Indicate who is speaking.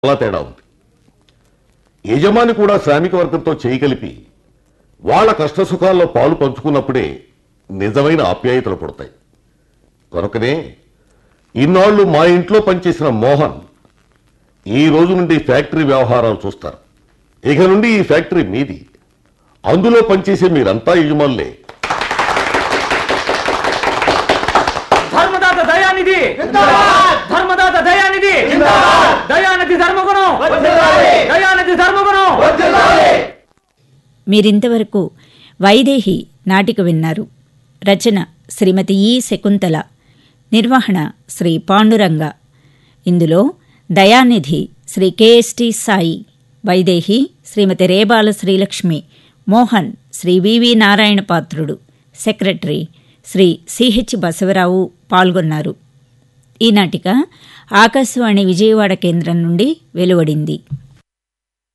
Speaker 1: చాలా తేడా ఉంది యజమాని కూడా శ్రామిక వర్గంతో చేయగలిపి వాళ్ళ కష్ట సుఖాల్లో పాలు పంచుకున్నప్పుడే నిజమైన ఆప్యాయతలు పుడతాయి కనుకనే ఇన్నాళ్లు మా ఇంట్లో పనిచేసిన మోహన్ ఈ రోజు నుండి ఫ్యాక్టరీ వ్యవహారాలు చూస్తారు ఇక నుండి ఈ ఫ్యాక్టరీ మీది అందులో పనిచేసే మీరంతా యజమానులే
Speaker 2: ధర్మదాత దయానిధి ధర్మదాత దయానిధి దయానిధి ధర్మగుణం దయానిధి ధర్మగుణం
Speaker 3: మీరింతవరకు వైదేహి నాటిక విన్నారు రచన శ్రీమతి ఈ శకుంతల నిర్వహణ శ్రీ పాండురంగ ఇందులో Dayanidhi Shri K S T Sai Vaidehi Shrimati Rebala Srilakshmi Mohan Shri V V Narayana Patrudu secretary Shri C H Basavarao పాల్గొన్నారు ఈ నాటిక ఆకాశవాణి విజయవాడ కేంద్రం నుండి వెలువడింది